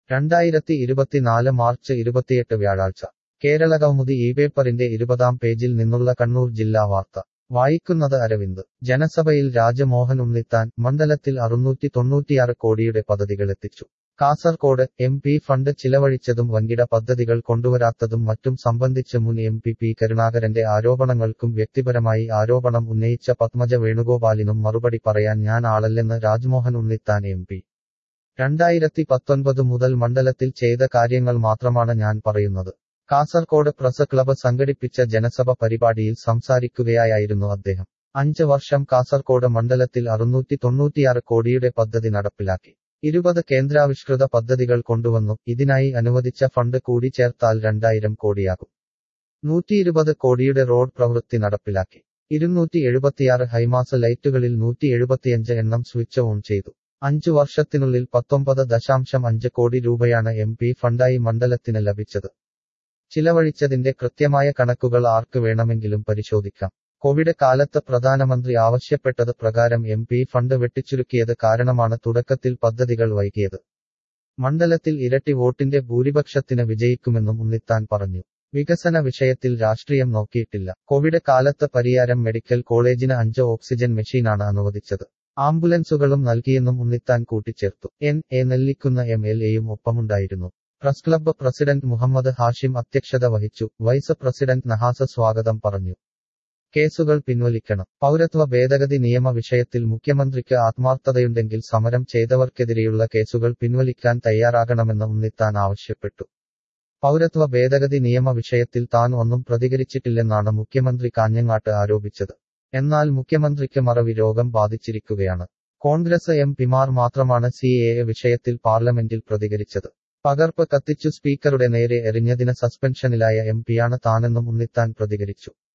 രണ്ടായിരത്തി ഇരുപത്തിനാല് മാർച്ച് ഇരുപത്തിയെട്ട് വ്യാഴാഴ്ച കേരള കൗമുദി ഈ പേപ്പറിന്റെ ഇരുപതാം പേജിൽ നിന്നുള്ള കണ്ണൂർ ജില്ലാ വാർത്ത വായിക്കുന്നത് അരവിന്ദ് ജനസഭയിൽ രാജമോഹൻ ഉണ്ണിത്താൻ മണ്ഡലത്തിൽ അറുന്നൂറ്റി തൊണ്ണൂറ്റിയാറ് കോടിയുടെ പദ്ധതികളെത്തിച്ചു കാസർകോട് എം പി ഫണ്ട് ചിലവഴിച്ചതും വൻകിട പദ്ധതികൾ കൊണ്ടുവരാത്തതും മറ്റും സംബന്ധിച്ച് മുൻ എം പി പി കരുണാകരന്റെ ആരോപണങ്ങൾക്കും വ്യക്തിപരമായി ആരോപണം ഉന്നയിച്ച പത്മജ വേണുഗോപാലിനും മറുപടി പറയാൻ ഞാൻ ആളല്ലെന്ന് രാജ്മോഹൻ ഉണ്ണിത്താൻ എം പി രണ്ടായിരത്തി പത്തൊൻപത് മുതൽ മണ്ഡലത്തിൽ ചെയ്ത കാര്യങ്ങൾ മാത്രമാണ് ഞാൻ പറയുന്നത് കാസർകോട് പ്രസ് ക്ലബ് സംഘടിപ്പിച്ച ജനസഭ പരിപാടിയിൽ സംസാരിക്കുകയായിരുന്നു അദ്ദേഹം അഞ്ച് വർഷം കാസർകോട് മണ്ഡലത്തിൽ അറുന്നൂറ്റി തൊണ്ണൂറ്റിയാറ് കോടിയുടെ പദ്ധതി നടപ്പിലാക്കി ഇരുപത് കേന്ദ്രാവിഷ്കൃത പദ്ധതികൾ കൊണ്ടുവന്നു ഇതിനായി അനുവദിച്ച ഫണ്ട് കൂടി ചേർത്താൽ രണ്ടായിരം കോടിയാകും നൂറ്റിയിരുപത് കോടിയുടെ റോഡ് പ്രവൃത്തി നടപ്പിലാക്കി ഇരുന്നൂറ്റി എഴുപത്തിയാറ് ഹൈമാസ ലൈറ്റുകളിൽ നൂറ്റി എഴുപത്തിയഞ്ച് എണ്ണം സ്വിച്ച് ഓൺ ചെയ്തു അഞ്ചു വർഷത്തിനുള്ളിൽ പത്തൊമ്പത് ദശാംശം അഞ്ച് കോടി രൂപയാണ് എം പി ഫണ്ടായി മണ്ഡലത്തിന് ലഭിച്ചത് ചിലവഴിച്ചതിന്റെ കൃത്യമായ കണക്കുകൾ ആർക്ക് വേണമെങ്കിലും പരിശോധിക്കാം കോവിഡ് കാലത്ത് പ്രധാനമന്ത്രി ആവശ്യപ്പെട്ടത് പ്രകാരം എം പി ഫണ്ട് വെട്ടിച്ചുരുക്കിയത് കാരണമാണ് തുടക്കത്തിൽ പദ്ധതികൾ വൈകിയത് മണ്ഡലത്തിൽ ഇരട്ടി വോട്ടിന്റെ ഭൂരിപക്ഷത്തിന് വിജയിക്കുമെന്നും ഉണ്ണിത്താൻ പറഞ്ഞു വികസന വിഷയത്തിൽ രാഷ്ട്രീയം നോക്കിയിട്ടില്ല കോവിഡ് കാലത്ത് പരിയാരം മെഡിക്കൽ കോളേജിന് അഞ്ച് ഓക്സിജൻ മെഷീനാണ് അനുവദിച്ചത് ആംബുലൻസുകളും നൽകിയെന്നും ഉണ്ണിത്താൻ കൂട്ടിച്ചേർത്തു N A Nellikkunnu M L എയും ഒപ്പമുണ്ടായിരുന്നു press club president Muhammad Hashim അധ്യക്ഷത വഹിച്ചു വൈസ് പ്രസിഡന്റ് നഹാസ സ്വാഗതം പറഞ്ഞു കേസുകൾ പിൻവലിക്കണം പൗരത്വ ഭേദഗതി നിയമ വിഷയത്തിൽ മുഖ്യമന്ത്രിക്ക് ആത്മാർത്ഥതയുണ്ടെങ്കിൽ സമരം ചെയ്തവർക്കെതിരെയുള്ള കേസുകൾ പിൻവലിക്കാൻ തയ്യാറാകണമെന്ന് ഉണ്ണിത്താൻ ആവശ്യപ്പെട്ടു പൗരത്വ ഭേദഗതി നിയമ വിഷയത്തിൽ താൻ ഒന്നും പ്രതികരിച്ചിട്ടില്ലെന്നാണ് മുഖ്യമന്ത്രി കാഞ്ഞങ്ങാട്ട് ആരോപിച്ചത് എന്നാൽ മുഖ്യമന്ത്രിക്ക് മറവി രോഗം ബാധിച്ചിരിക്കുകയാണ് കോൺഗ്രസ് എം പിമാർ മാത്രമാണ് സി എ വിഷയത്തിൽ പാർലമെന്റിൽ പ്രതികരിച്ചത് പകർപ്പ് കത്തിച്ചു സ്പീക്കറുടെ നേരെ എറിഞ്ഞതിന് സസ്പെൻഷനിലായ എം പിയാണ് താനെന്നും ഉണ്ണിത്താൻ പ്രതികരിച്ചു